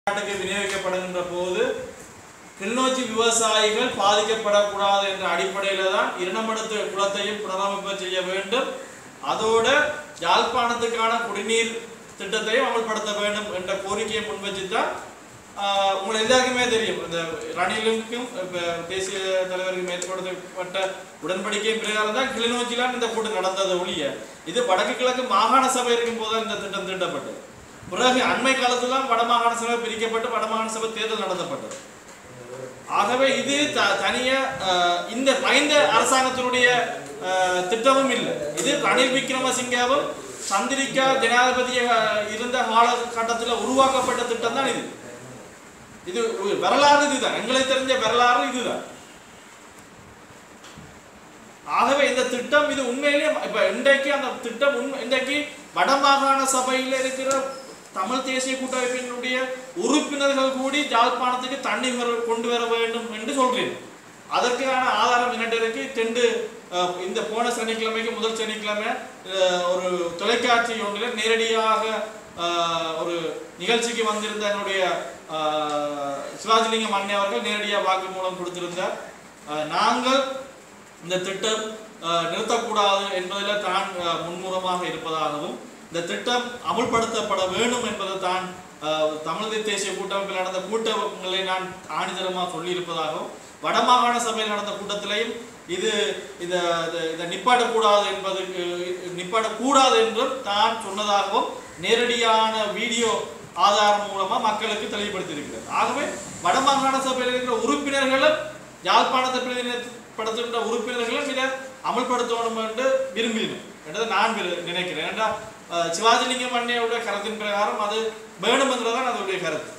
நாட்டுக்கு விநியோகிக்கப்படுகின்ற போது கிளிநொச்சி விவசாயிகள் பாதிக்கப்படக்கூடாது என்ற அடிப்படையில தான் இரண்டமடத்து குளத்தையும் புனரமைப்பு செய்ய வேண்டும் அதோட யாழ்ப்பாணத்துக்கான குடிநீர் திட்டத்தையும் அமல்படுத்த வேண்டும் என்ற கோரிக்கையை முன்வச்சு தான் ஆஹ், உங்களை எல்லாருக்குமே தெரியும் இந்த ரணிலுக்கும் இப்ப தேசிய தலைவருக்கு மேற்கொள்ளப்பட்ட உடன்படிக்கை பிரகாரம் தான் கிளிநொச்சியிலாம் இந்த கூட்டம் நடந்தது ஒழிய இது வடக்கு கிழக்கு மாகாண சபை இருக்கும் போது இந்த திட்டம் தீட்டப்பட்டது பிறகு அண்மை காலத்துல தான் வடமாகாண சபை பிரிக்கப்பட்டு வடமாகாண சபை தேர்தல் நடத்தப்பட்டது ஆகவே இது த- தனியா அஹ், இந்த ஐந்து அரசாங்கத்தினுடைய அஹ், திட்டமும் இல்லை இது ரணில் விக்ரமசிங்காவும் சந்திரிகா ஜனாதிபதியாக இருந்த காலகட்டத்தில் உருவாக்கப்பட்ட திட்டம் தான் இது இது ஒரு வரலாறு இதுதான் எங்களுக்கு தெரிஞ்ச வரலாறு இதுதான் ஆகவே இந்த திட்டம் இது உண்மையிலேயே இப்ப இன்றைக்கு அந்த திட்டம் உண்மை இன்றைக்கு வடமாகாண சபையில இருக்கிற தமிழ் தேசிய கூட்டமைப்பினுடைய உறுப்பினர்கள் கூடி யாழ்ப்பாணத்துக்கு தண்ணி வர- கொண்டு வர வேண்டும் என்று சொல்றேன் அதற்கான ஆதாரம் என்னட்டு இருக்கு தெண்டு அஹ், இந்த போன சனிக்கிழமைக்கு முதல் சனிக்கிழமை அஹ், ஒரு தொலைக்காட்சி ஒன்றில் நேரடியாக அஹ், ஒரு நிகழ்ச்சிக்கு வந்திருந்த என்னுடைய அஹ், சிவாஜிலிங்கம் அண்ணே அவர்கள் நேரடியாக வாக்குமூலம் கொடுத்திருந்தார் அஹ், நாங்கள் இந்த திட்டம் அஹ், நிறுத்தக்கூடாது என்பதில் தான் அஹ், முன்முறமாக இருப்பதாகவும் இந்த திட்டம் அமுல்படுத்தப்பட வேண்டும் என்பதை தான் அஹ், தமிழ் தேசிய கூட்டமைப்பில் நடந்த கூட்டங்களை நான் ஆணிதரமாக சொல்லியிருப்பதாகவும் வடமாகாண சபையில் நடந்த கூட்டத்திலையும் இது இந்த இது- இதை நிப்பாட்டக்கூடாது என்பதுக்கு நிப்பாட்டக்கூடாது என்றும் தான் சொன்னதாகவும் நேரடியான வீடியோ ஆதாரம் மூலமா மக்களுக்கு தெளிவுபடுத்தியிருக்கிறது ஆகவே வடமாகாண சபையில் இருக்கிற உறுப்பினர்களும் யாழ்ப்பாணத்தை பிரதிநிதிப்படுத்துகின்ற உறுப்பினர்களும் இதை அமல்படுத்தணும் என்று விரும்பினோம் என்றதை நான் விரு- நினைக்கிறேன் ஏன்னா அஹ், சிவாஜிலிங்கம் அண்ணையுடைய கருத்தின் பிரகாரம் அது வேணுமென்றதான் அதனுடைய கருத்து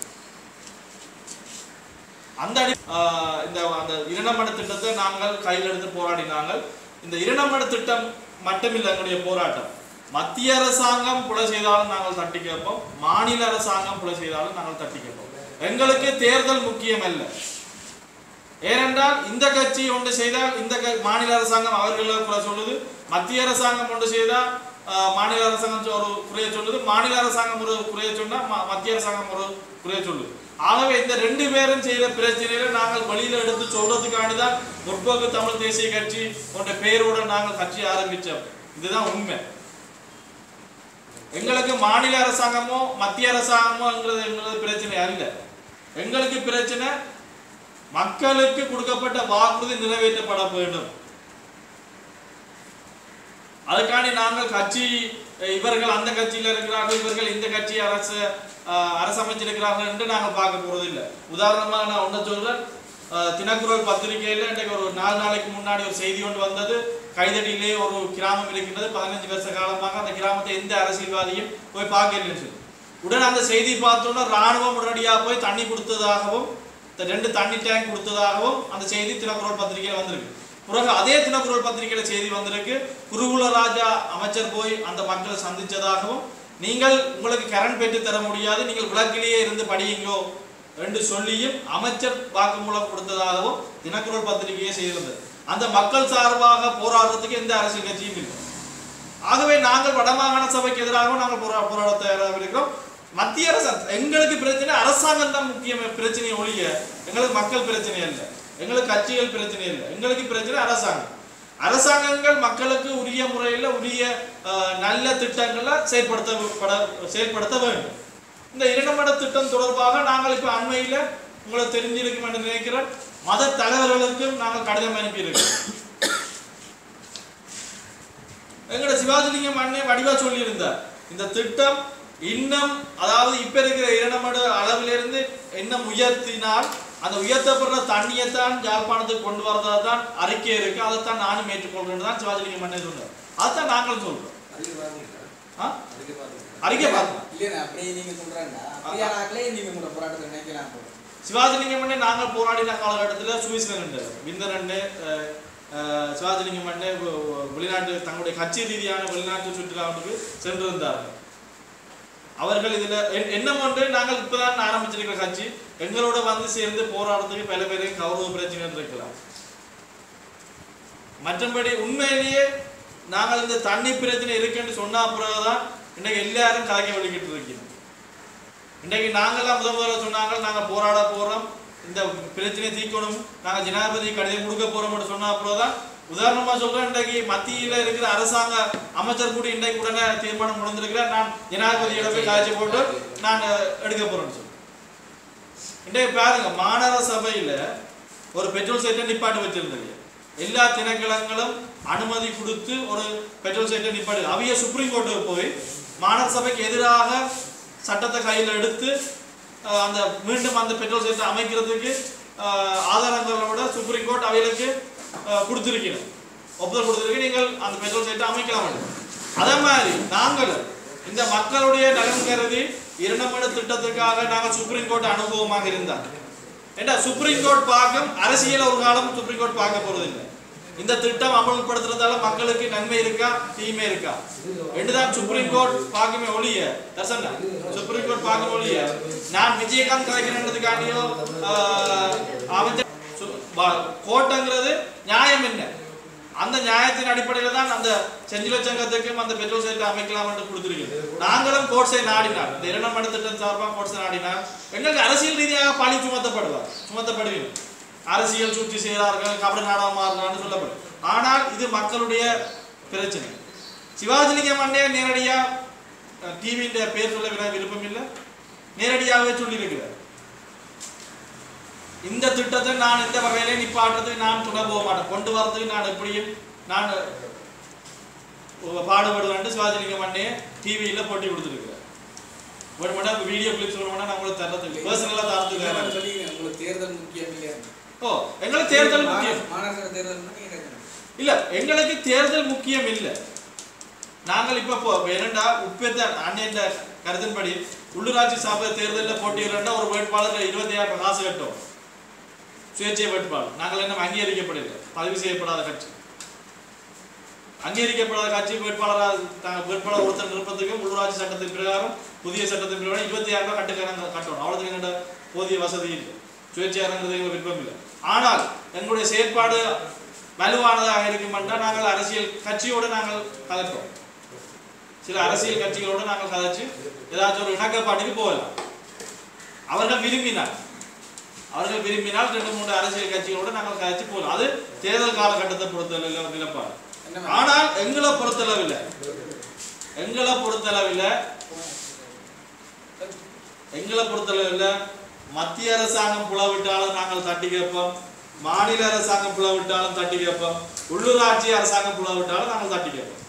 அந்த அடி ஆஹ் இந்த அந்த இரண்டமட திட்டத்தை நாங்கள் கையில் எடுத்து போராடினாங்கள் இந்த இரண்டமட திட்டம் மட்டுமில்லை எங்களுடைய போராட்டம் மத்திய அரசாங்கம் புலை செய்தாலும் நாங்கள் தட்டி கேட்போம் மாநில அரசாங்கம் புலை செய்தாலும் நாங்கள் தட்டி கேட்போம் எங்களுக்கு தேர்தல் முக்கியம் அல்ல ஏனென்றால் இந்த கட்சி ஒன்று செய்தால் இந்த க- மாநில அரசாங்கம் அவர்களை குறை சொல்லுது மத்திய அரசாங்கம் ஒன்று செய்தால் ஆஹ், மாநில அரசாங்கம் ஒரு குறைய சொல்லுது மாநில அரசாங்கம் ஒரு குறைய சொன்னா ம- மத்திய அரசாங்கம் ஒரு குறைய சொல்லுது ஆகவே இந்த ரெண்டு பேரும் செய்த பிரச்சனையில நாங்கள் வெளியில எடுத்து சொல்றதுக்காண்டி தான் முற்போக்கு தமிழ் தேசிய கட்சி போன்ற பெயரோட நாங்கள் கட்சி ஆரம்பிச்சோம் இதுதான் உண்மை எங்களுக்கு மாநில அரசாங்கமோ மத்திய அரசாங்கமோங்கிறது எங்களது பிரச்சனை அல்ல எங்களுக்கு பிரச்சனை மக்களுக்கு கொடுக்கப்பட்ட வாக்குறுதி நிறைவேற்றப்பட வேண்டும் அதுக்காண்டி நாங்கள் கட்சி அஹ், இவர்கள் அந்த கட்சியில இருக்கிறார்கள் இவர்கள் இந்த கட்சி அரசு அஹ், அரசமைச்சிருக்கிறார்கள் என்று நாங்கள் பார்க்க போறது இல்லை உதாரணமா நான் ஒன்று சொல்றேன் அஹ், தினக்குரல் பத்திரிகையில இன்றைக்கு ஒரு நாலு நாளைக்கு முன்னாடி ஒரு செய்தி ஒன்று வந்தது கைதடியிலே ஒரு கிராமம் இருக்கின்றது பதினஞ்சு வருஷ காலமாக அந்த கிராமத்தை எந்த அரசியல்வாதியும் போய் பார்க்கலன்னு சொல்லி உடனே அந்த செய்தி பார்த்தோன்னா ராணுவம் உடனடியாக போய் தண்ணி கொடுத்ததாகவும் இந்த ரெண்டு தண்ணி டேங்க் கொடுத்ததாகவும் அந்த செய்தி தினக்குரல் பத்திரிகையில் வந்திருக்கு பிறகு அதே தினக்குரல் பத்திரிகையில செய்தி வந்திருக்கு குருகுல ராஜா அமைச்சர் போய் அந்த மக்களை சந்திச்சதாகவும் நீங்கள் உங்களுக்கு கரண்ட் பெற்று தர முடியாது நீங்கள் விளக்கிலேயே இருந்து படியுங்கோ என்று சொல்லியும் அமைச்சர் வாக்குமூலம் கொடுத்ததாகவும் தினக்குரல் பத்திரிகையே செய்திருந்தது அந்த மக்கள் சார்பாக போராடுறதுக்கு எந்த அரசியல் கட்சியும் இல்லை ஆகவே நாங்கள் வடமாகாண சபைக்கு எதிராகவும் நாங்கள் போரா போராட தயாராக இருக்கிறோம் மத்திய அரசாங்கம் எங்களுக்கு பிரச்சனை அரசாங்கம் தான் முக்கிய பிரச்சனை ஒழிய எங்களுக்கு மக்கள் பிரச்சனை இல்லை எங்களுக்கு கட்சிகள் பிரச்சனை இல்லை எங்களுக்கு பிரச்சனை அரசாங்கம் அரசாங்கங்கள் மக்களுக்கு உரிய முறையில் உரிய அஹ், நல்ல திட்டங்களை செயல்படுத்த செயல்படுத்த வேண்டும் இந்த இரண்டமட திட்டம் தொடர்பாக நாங்கள் இப்போ அண்மையில் உங்களுக்கு தெரிஞ்சிருக்கும் என்று நினைக்கிறேன் மத தலைவர்களுக்கும் நாங்கள் கடிதம் அனுப்பியிருக்கோம் எங்களோட சிவாஜிலிங்கம் அண்ணே வடிவா சொல்லியிருந்தார் இந்த திட்டம் இன்னும் அதாவது இப்ப இருக்கிற இரண்டமடு அளவிலிருந்து இன்னும் உயர்த்தினால் அந்த உயர்த்தப்படுற தண்ணியைத்தான் யாழ்ப்பாணத்துக்கு கொண்டு வரதா தான் அறிக்கை இருக்கு அதைத்தான் நானும் ஏற்றுக்கொள்றேன் தான் சிவாஜிலிங்கம் அண்ணே சொன்னார் அதைத்தான் நாங்களும் சொல்றோம் அதுக்கு பாருங்க ஆ? அதுக்கு பாருங்க அறிக்கை பார்த்தோம் இல்லைண்ணா அப்படியே நீங்க சொல்றேன்டா அப்படியான ஆட்களே நீங்க உங்களோட போராட்டத்தை நினைக்கலாம் போல சிவாஜிலிங்கம் அண்ணே நாங்கள் போராடின காலகட்டத்தில் சுவிஸ்லண்ட் விந்தர் அண்ணே அஹ், அஹ், சிவாஜிலிங்கம் அண்ணே வெ- வெ- வெளிநாட்டு தங்களுடைய கட்சி ரீதியான வெளிநாட்டு சுற்றுலாவுக்கு சென்றிருந்தார்கள் அவர்கள் இதுல என்- என்ன ஒன்று நாங்கள் இப்பதான் ஆரம்பிச்சிருக்கிற கட்சி எங்களோட வந்து சேர்ந்து போராடுறதுக்கு பல பேருக்கு கௌரவ பிரச்சனை இருக்கலாம் மற்றபடி உண்மையிலேயே நாங்கள் இந்த தண்ணி பிரச்சனை இருக்குன்னு சொன்ன பிறகுதான் இன்னைக்கு எல்லாரும் கலக்கி வெளிக்கிட்டு இருக்கோம் இன்றைக்கு நாங்கெல்லாம் முதல் முதல்ல சொன்னாங்க நாங்க போராட போறோம் இந்த பிரச்சனையை தீர்க்கணும் நாங்க ஜனாதிபதி கடிதம் கொடுக்க போறோம்னு சொன்ன அப்புறம்தான் உதாரணமா சொல்றேன் இன்றைக்கு மத்தியில இருக்கிற அரசாங்க அமைச்சர் கூட இன்றைக்கு உடனே தீர்மானம் முடிந்திருக்கிறார் நான் ஜனாதிபதியிடம் போய் காய்ச்சி போட்டு நான் எடுக்க போறேன்னு சொல்லி இன்றைக்கு பாருங்க மாநகர சபையில ஒரு பெட்ரோல் சைட்டை நிப்பாட்டு வச்சிருந்தது எல்லா திணைக்களங்களும் அனுமதி கொடுத்து ஒரு பெட்ரோல் சைட்டை நிப்பாட்டு அவைய சுப்ரீம் கோர்ட்டுக்கு போய் மாநகர சபைக்கு எதிராக சட்டத்தை கையில் எடுத்து அஹ், அந்த மீண்டும் அந்த பெட்ரோல் சைட்டை அமைக்கிறதுக்கு அஹ், ஆதாரங்களோட சுப்ரீம் கோர்ட் அவைகளுக்கு அஹ், கொடுத்திருக்கிறோம் ஒப்புதல் கொடுத்திருக்கு நீங்கள் அந்த பெட்ரோல் சைட்டை அமைக்கலாம் அதே மாதிரி நாங்களும் இந்த மக்களுடைய நலன் கருதி இரண்டமணி திட்டத்துக்காக நாங்கள் சுப்ரீம் கோர்ட் அனுபவமாக இருந்தாங்க ஏண்டா சுப்ரீம் கோர்ட் பார்க்கும் அரசியல் ஒரு காலம் சுப்ரீம் கோர்ட் பார்க்க போறதில்லை இந்த திட்டம் அமல்படுத்துறதால மக்களுக்கு நன்மை இருக்கா தீமை இருக்கா என்றுதான் சுப்ரீம் கோர்ட் பார்க்குமே ஒழிய தர்சனா சுப்ரீம் கோர்ட் பார்க்க ஒழிய நான் விஜயகாந்த் கலைக்கிறதுக்காண்டியோ அமைச்சர் சு- பா- கோர்ட்டுங்கிறது நியாயம் என்ன அந்த நியாயத்தின் அடிப்படையில் தான் அந்த செஞ்சில சங்கத்துக்கும் அந்த பெட்ரோல் சைட்டை அமைக்கலாம் என்று கொடுத்திருக்கிறது நாங்களும் கோட்ஸை நாடினார் இந்த இரண்டாம் மணி திட்டம் சார்பாக கோட்ஸை நாடினார் எங்களுக்கு அரசியல் ரீதியாக பழி சுமத்தப்படுவார் சுமத்தப்படுவீங்க அரசியல் சூழ்ச்சி செய்கிறார்கள் கபடி நாடகம் மாறுறான்னு சொல்லப்படும் ஆனால் இது மக்களுடைய பிரச்சனை சிவாஜிலிங்கம் அண்ணே நேரடியாக டிவியின் பேர் சொல்ல விர- விருப்பம் இல்லை நேரடியாகவே சொல்லியிருக்கிறார் இந்த திட்டத்தை நான் இந்த வகையிலே நிப்பாட்டுறதுக்கு நான் துணை போக மாட்டேன் கொண்டு வரதுக்கு நான் எப்படியும் நான் பாடுபடுவேன் சிவாஜிலிங்கம் அண்ணே டிவியில் போட்டி கொடுத்துருக்கிறேன் ஒரு மட்டும் வீடியோ கிளிப்ஸ் வேணும்னா நான் உங்களுக்கு தரதுக்கு பர்சனலாக தரதுக்கு சொல்லி உங்களுக்கு தேர்தல் முக்கியம் இல்லையா ஓ எங்களுக்கு தேர்தல் முக்கியம் மாநகர தேர்தல் நீங்க இல்ல எங்களுக்கு தேர்தல் முக்கியம் இல்ல நாங்கள் இப்ப போ இரண்டா உப்பேத்த அண்ணன் கருத்தின்படி உள்ளூராட்சி சபை தேர்தலில் போட்டியிடா ஒரு வேட்பாளர் இருபத்தி ஆயிரம் காசு கட்டும் சுயேட்சை வேட்பாளர் நாங்கள் என்ன அங்கீகரிக்கப்படவில்லை பதிவு செய்யப்படாத கட்சி அங்கீகரிக்கப்படாத கட்சி வேட்பாளராக தாங்க வேட்பாளர் ஒருத்தர் நிற்பதற்கும் உள்ளூராட்சி சட்டத்தின் பிரகாரம் புதிய சட்டத்தின் பிரகாரம் இருபத்தி ஆயிரம் ரூபாய் கட்டுக்கணும் கட்டணும் அவ்வளவு எங்கள்கிட்ட போதிய வசதி இல்லை சுயேட்சையாளங்கிறது எங்களுக்கு விருப்பம் இல்லை ஆனால் எங்களுடைய செயற்பாடு வலுவானதாக இருக்கும் என்றால் நாங்கள் அரசியல் கட்சியோடு நாங்கள் கலக்கிறோம் சில அரசியல் கட்சிகளோடு நாங்கள் கதைச்சு ஏதாச்சும் ஒரு இணக்கப்பாட்டுக்கு போகலாம் அவர்கள் விரும்பினார் அவர்கள் விரும்பினால் ரெண்டு மூன்று அரசியல் கட்சிகளோடு நாங்கள் கதைச்சு போகலாம் அது தேர்தல் காலகட்டத்தை பொறுத்தளவில் ஒரு நிலப்பாடு என்ன ஆனால் எங்களை பொறுத்தளவில் எங்களை பொறுத்தளவில் எங்களை பொறுத்தளவில் மத்திய அரசாங்கம் புலவிட்டாலும் நாங்கள் தட்டி கேட்போம் மாநில அரசாங்கம் புலவிட்டாலும் தட்டி கேட்போம் உள்ளூராட்சி அரசாங்கம் புலவிட்டாலும் நாங்கள் தட்டி கேட்போம்